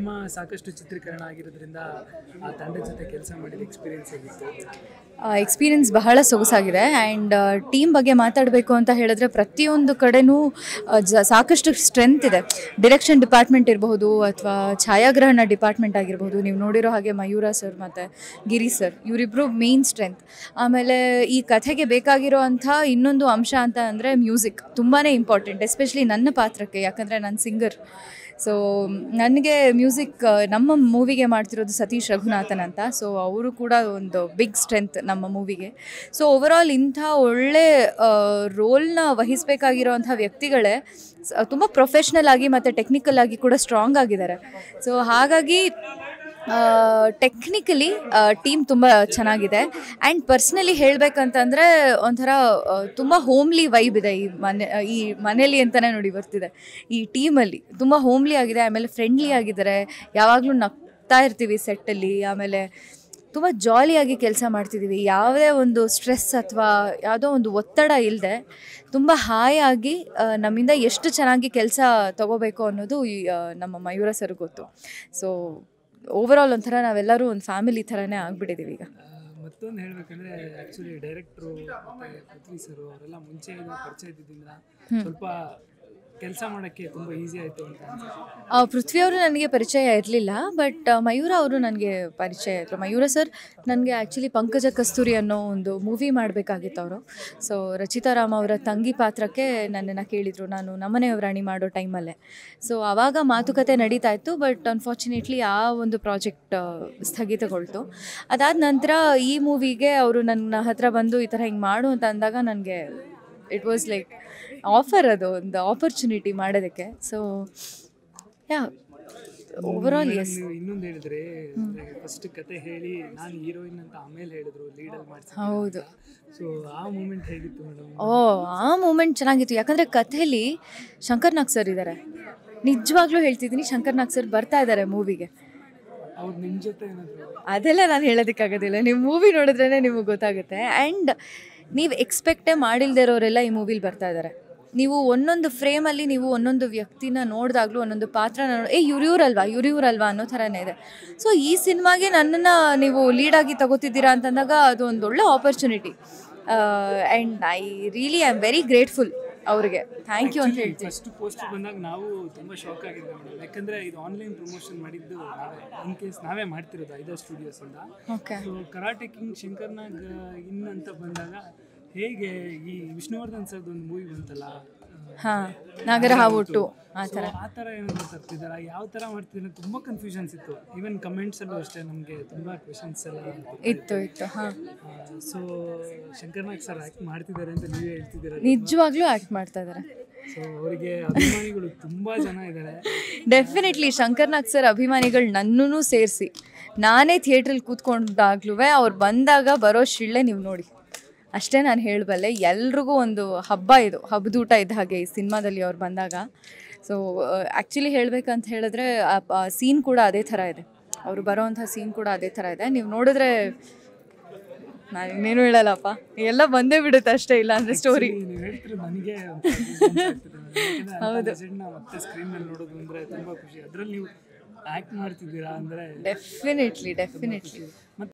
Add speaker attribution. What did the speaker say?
Speaker 1: ನಿಮ್ಮ ಸಾಕಷ್ಟು ಚಿತ್ರೀಕರಣ ಆಗಿರೋದ್ರಿಂದ ಆ ತಂಡದ ಜೊತೆ ಕೆಲಸ ಮಾಡಿದ ಎಕ್ಸ್ಪೀರಿಯನ್ಸ್ ಹೇಗಿತ್ತು
Speaker 2: ಎಕ್ಸ್ಪೀರಿಯನ್ಸ್ ಬಹಳ ಸೊಗಸಾಗಿದೆ ಆ್ಯಂಡ್ ಟೀಮ್ ಬಗ್ಗೆ ಮಾತಾಡಬೇಕು ಅಂತ ಹೇಳಿದ್ರೆ ಪ್ರತಿಯೊಂದು ಕಡೆನೂ ಆ, ಜ ಸಾಕಷ್ಟು ಸ್ಟ್ರೆಂತ್ ಇದೆ ಡಿರೆಕ್ಷನ್ ಡಿಪಾರ್ಟ್ಮೆಂಟ್ ಇರಬಹುದು ಅಥವಾ ಛಾಯಾಗ್ರಹಣ ಡಿಪಾರ್ಟ್ಮೆಂಟ್ ಆಗಿರ್ಬೋದು ನೀವು ನೋಡಿರೋ ಹಾಗೆ ಮಯೂರ ಸರ್ ಮತ್ತು ಗಿರಿ ಸರ್ ಇವರಿಬ್ಬರು ಮೇನ್ ಸ್ಟ್ರೆಂತ್ ಆಮೇಲೆ ಈ ಕಥೆಗೆ ಬೇಕಾಗಿರೋ ಅಂಥ ಇನ್ನೊಂದು ಅಂಶ ಅಂತ ಅಂದರೆ ಮ್ಯೂಸಿಕ್ ತುಂಬಾ ಇಂಪಾರ್ಟೆಂಟ್ ಎಸ್ಪೆಷಲಿ ನನ್ನ ಪಾತ್ರಕ್ಕೆ ಯಾಕಂದರೆ ನಾನು ಸಿಂಗರ್ ಸೊ ನನಗೆ ಮ್ಯೂಸಿಕ್ ನಮ್ಮ ಮೂವಿಗೆ ಮಾಡ್ತಿರೋದು ಸತೀಶ್ ರಘುನಾಥನ್ ಅಂತ ಸೊ ಅವರು ಕೂಡ ಒಂದು ಬಿಗ್ ಸ್ಟ್ರೆಂತ್ ನಮ್ಮ ಮೂವಿಗೆ ಸೊ ಓವರಾಲ್ ಇಂಥ ಒಳ್ಳೆ ರೋಲ್ನ ವಹಿಸಬೇಕಾಗಿರೋವಂಥ ವ್ಯಕ್ತಿಗಳೇ ತುಂಬ ಪ್ರೊಫೆಷ್ನಲ್ ಆಗಿ ಮತ್ತು ಟೆಕ್ನಿಕಲ್ ಆಗಿ ಕೂಡ ಸ್ಟ್ರಾಂಗ್ ಆಗಿದ್ದಾರೆ ಸೊ ಹಾಗಾಗಿ ಟೆಕ್ನಿಕಲಿ ಟೀಮ್ ತುಂಬ ಚೆನ್ನಾಗಿದೆ ಆ್ಯಂಡ್ ಪರ್ಸ್ನಲಿ ಹೇಳಬೇಕಂತಂದರೆ ಒಂಥರ ಆ, ತುಂಬ ಹೋಮ್ಲಿ ವೈಬ್ ಇದೆ ಈ ಮನೆ ಈ ಮನೇಲಿ ಅಂತಲೇ ನೋಡಿ ಬರ್ತಿದೆ ಈ ಟೀಮಲ್ಲಿ ತುಂಬ ಹೋಮ್ಲಿ ಆಗಿದೆ ಆಮೇಲೆ ಫ್ರೆಂಡ್ಲಿ ಆಗಿದ್ದಾರೆ ಯಾವಾಗಲೂ ನಗ್ತಾ ಇರ್ತೀವಿ ಸೆಟ್ಟಲ್ಲಿ ಆಮೇಲೆ ತುಂಬ ಜಾಲಿಯಾಗಿ ಕೆಲಸ ಮಾಡ್ತಿದ್ದೀವಿ ಯಾವುದೇ ಒಂದು ಸ್ಟ್ರೆಸ್ ಅಥವಾ ಯಾವುದೋ ಒಂದು ಒತ್ತಡ ಇಲ್ಲದೆ ತುಂಬ ಹಾಯಾಗಿ ಆ, ನಮ್ಮಿಂದ ಎಷ್ಟು ಚೆನ್ನಾಗಿ ಕೆಲಸ ತಗೋಬೇಕು ಅನ್ನೋದು ಈ ಆ, ನಮ್ಮ ಮಯೂರ ಸರ್ ಗೊತ್ತು ಸೊ ಓವರಾಲ್ ಒಂಥರ ನಾವೆಲ್ಲರೂ ಒಂದು ಫ್ಯಾಮಿಲಿ ಥರನೇ ಆಗ್ಬಿಟ್ಟಿದ್ದೀವಿ ಈಗ
Speaker 1: ಮತ್ತೊಂದು ಹೇಳ್ಬೇಕಂದ್ರೆ ಆ್ಯಕ್ಚುಲಿ ಡೈರೆಕ್ಟ್ರು ಮತ್ತು ಪೃಥ್ವಿ ಸರು ಅವರೆಲ್ಲ ಮುಂಚೆ ಪರಿಚಯ ಇದ್ದಿದ್ದರಿಂದ ಸ್ವಲ್ಪ ಕೆಲಸ ಮಾಡೋಕ್ಕೆ ತುಂಬ ಈಸಿ ಆಯಿತು ಅಂತ ಅನ್ಸುತ್ತೆ
Speaker 2: ಆ, ಪೃಥ್ವಿ ಅವರು ನನಗೆ ಪರಿಚಯ ಇರಲಿಲ್ಲ ಬಟ್ ಮಯೂರ ಅವರು ನನಗೆ ಪರಿಚಯ ಇದ್ದರು ಮಯೂರ ಸರ್ ನನಗೆ ಆ್ಯಕ್ಚುಲಿ ಪಂಕಜ ಕಸ್ತೂರಿ ಅನ್ನೋ ಒಂದು ಮೂವಿ ಮಾಡಬೇಕಾಗಿತ್ತು ಅವರು ಸೊ ರಚಿತಾ ರಾಮ್ ಅವರ ತಂಗಿ ಪಾತ್ರಕ್ಕೆ ನನ್ನನ್ನು ಕೇಳಿದರು ನಾನು ನಮ್ಮನೆಯವ್ರ ರಾಣಿ ಮಾಡೋ ಟೈಮಲ್ಲೇ ಸೊ ಆವಾಗ ಮಾತುಕತೆ ನಡೀತಾ ಇತ್ತು ಬಟ್ ಅನ್ಫಾರ್ಚುನೇಟ್ಲಿ ಆ ಒಂದು ಪ್ರಾಜೆಕ್ಟ್ ಸ್ಥಗಿತಗೊಳ್ತು ಅದಾದ ನಂತರ ಈ ಮೂವಿಗೆ ಅವರು ನನ್ನ ಹತ್ರ ಬಂದು ಈ ಥರ ಹಿಂಗೆ ಮಾಡು ಅಂತ ಅಂದಾಗ ನನಗೆ ಇಟ್ ವಾಸ್ ಲೈಕ್ ಆಫರ್ ಅದು ಒಂದು ಆಪರ್ಚುನಿಟಿ ಮಾಡೋದಕ್ಕೆ ಸೊ ಯಾ ಓವರಾಲ್ ಎಸ್
Speaker 1: ನೀವು ಇನ್ನೊಂದು ಹೇಳಿದ್ರೆ ಫಸ್ಟ್ ಕತೆ ಹೇಳಿ ನಾನು ಹೀರೋಯಿನ್ ಅಂತ ಆಮೇಲೆ ಹೇಳಿದ್ರು ಲೀಡಲ್ಲಿ ಮಾಡಿಸಿ
Speaker 2: ಹೌದು
Speaker 1: ಸೊ ಆ ಮೂಮೆಂಟ್ ಹೇಗಿತ್ತು ಮೇಡಮ್
Speaker 2: ಓ ಆ ಮೂಮೆಂಟ್ ಚೆನ್ನಾಗಿತ್ತು ಯಾಕಂದರೆ ಕಥೆಯಲ್ಲಿ ಶಂಕರ್ ನಾಗ್ ಸರ್ ಇದ್ದಾರೆ ನಿಜವಾಗ್ಲೂ ಹೇಳ್ತಿದ್ದೀನಿ ಶಂಕರ್ ನಾಗ್ ಸರ್ ಬರ್ತಾ ಇದ್ದಾರೆ ಮೂವಿಗೆ
Speaker 1: ಅವ್ರು ನಿಮ್ಮ ಜೊತೆ ಏನಾದರೂ
Speaker 2: ಅದೆಲ್ಲ ನಾನು ಹೇಳೋದಕ್ಕಾಗೋದಿಲ್ಲ ನೀವು ಮೂವಿ ನೋಡಿದ್ರೇ ನಿಮಗೆ ಗೊತ್ತಾಗುತ್ತೆ ಆ್ಯಂಡ್ ನೀವು ಎಕ್ಸ್ಪೆಕ್ಟೇ ಮಾಡಿಲ್ದೇ ಇರೋರೆಲ್ಲ ಈ ಮೂವಿಲಿ ಬರ್ತಾ ಇದ್ದಾರೆ ನೀವು ಒಂದೊಂದು ಫ್ರೇಮಲ್ಲಿ ನೀವು ಒಂದೊಂದು ವ್ಯಕ್ತಿನ ನೋಡಿದಾಗಲೂ ಒಂದೊಂದು ಪಾತ್ರನ ನೋಡಿ ಏ ಇವ್ರು ಇವ್ರಲ್ವಾ ಇವ್ರು ಇವ್ರಲ್ವಾ ಅನ್ನೋ ಥರನೇ ಇದೆ ಸೊ ಈ ಸಿನಿಮಾಗೆ ನನ್ನನ್ನು ನೀವು ಲೀಡಾಗಿ ತಗೋತಿದ್ದೀರಾ ಅಂತಂದಾಗ ಅದು ಒಂದು ಒಳ್ಳೆ opportunity and I really I am very grateful ಅವ್ರಿಗೆ ಥ್ಯಾಂಕ್ ಯು ಅಂತ ಹೇಳ್ತೀನಿ
Speaker 1: ಫಸ್ಟ್ ಪೋಸ್ಟ್ ಬಂದಾಗ ನಾವು ತುಂಬ ಶಾಕ್ ಆಗಿದ್ವಿ ಮೇಡಮ್ ಯಾಕಂದ್ರೆ ಇದು ಆನ್ಲೈನ್ ಪ್ರಮೋಷನ್ ಮಾಡಿದ್ದು ನಾವೇ ಇನ್ ಕೇಸ್ ನಾವೇ ಮಾಡ್ತಿರೋದು ಐದರ್ ಸ್ಟುಡಿಯೋಸ್ ಇಂದ
Speaker 2: okay
Speaker 1: so karate king Shankarnag in ಅಂತ ಬಂದಾಗ ಹೇಗೆ ಈ ವಿಷ್ಣುವರ್ಧನ್ ಸರ್ದು ಒಂದು ಮೂವಿ ಬಂತಲ್ಲ
Speaker 2: ಹಾಂ ನಾಗರ ಹಾವುಟ್ಟು ಆ ಥರ
Speaker 1: ಆ ಥರ ಏನಾದ್ರು ತರ್ತಿದಾರ ಯಾವ ಥರ ಮಾಡ್ತಿದ್ದಾರೆ ತುಂಬ ಕನ್ಫ್ಯೂಷನ್ಸ್ ಇತ್ತು ಈವನ್ ಕಮೆಂಟ್ಸಲ್ಲೂ ಅಷ್ಟೇ ನಮಗೆ ತುಂಬ ಕ್ವೆಶನ್ಸ್ ಎಲ್ಲ
Speaker 2: ಇತ್ತು ಇತ್ತು ಹಾಂ
Speaker 1: ಸೊ ಶಂಕರ್ನಾಗ್ ಸರ್ ಆ್ಯಕ್ಟ್ ಮಾಡ್ತಿದ್ದಾರೆ ಅಂತ ನೀವೇ ಹೇಳ್ತಿದ್ದೀರ
Speaker 2: ನಿಜವಾಗ್ಲೂ ಆ್ಯಕ್ಟ್ ಮಾಡ್ತಾ ಇದ್ದಾರೆ
Speaker 1: ಸೊ ಅವರಿಗೆ ಅಭಿಮಾನಿಗಳು ತುಂಬ ಜನ ಇದ್ದಾರೆ
Speaker 2: ಡೆಫಿನೆಟ್ಲಿ ಶಂಕರ್ನಾಗ್ ಸರ್ ಅಭಿಮಾನಿಗಳು ನನ್ನೂ ಸೇರಿಸಿ ನಾನೇ ಥಿಯೇಟ್ರಲ್ಲಿ ಕೂತ್ಕೊಂಡಾಗ್ಲೂ ಅವ್ರು ಬಂದಾಗ ಬರೋ ಶಿಳ್ಳೆ ನೀವು ನೋಡಿ ಅಷ್ಟೇ ನಾನು ಹೇಳಬಲ್ಲೆ ಎಲ್ರಿಗೂ ಒಂದು ಹಬ್ಬ ಇದು ಹಬ್ಬದೂಟ ಇದ್ದ ಹಾಗೆ ಈ ಸಿನಿಮಾದಲ್ಲಿ ಅವ್ರು ಬಂದಾಗ ಸೊ ಆ್ಯಕ್ಚುಲಿ ಹೇಳಬೇಕಂತ ಹೇಳಿದ್ರೆ ಆ ಸೀನ್ ಕೂಡ ಅದೇ ಥರ ಇದೆ ಅವರು ಬರೋವಂಥ ಸೀನ್ ಕೂಡ ಅದೇ ಥರ ಇದೆ ನೀವು ನೋಡಿದ್ರೆ ನಾನು ಇನ್ನೇನು ಹೇಳಲ್ಲಪ್ಪ ಎಲ್ಲ ಬಂದೇ ಬಿಡುತ್ತೆ ಅಷ್ಟೇ ಇಲ್ಲ ಅಂದರೆ ಸ್ಟೋರಿ
Speaker 1: ನೀವು ಹೇಳ್ತಿರೋ ನನಗೆ ಹೌದು ಮತ್ತೆ ಸ್ಕ್ರೀನ್ ಮೇಲೆ ನೋಡೋದು ಅಂದ್ರೆ ತುಂಬಾ ಖುಷಿ ಅದ್ರಲ್ಲಿ ನೀವು ಆಕ್ಟ್ ಮಾಡ್ತಿದ್ದೀರಾ ಅಂದ್ರೆ
Speaker 2: ಡೆಫಿನೆಟ್ಲಿ ಡೆಫಿನೆಟ್ಲಿ
Speaker 1: ಮತ್ತೆ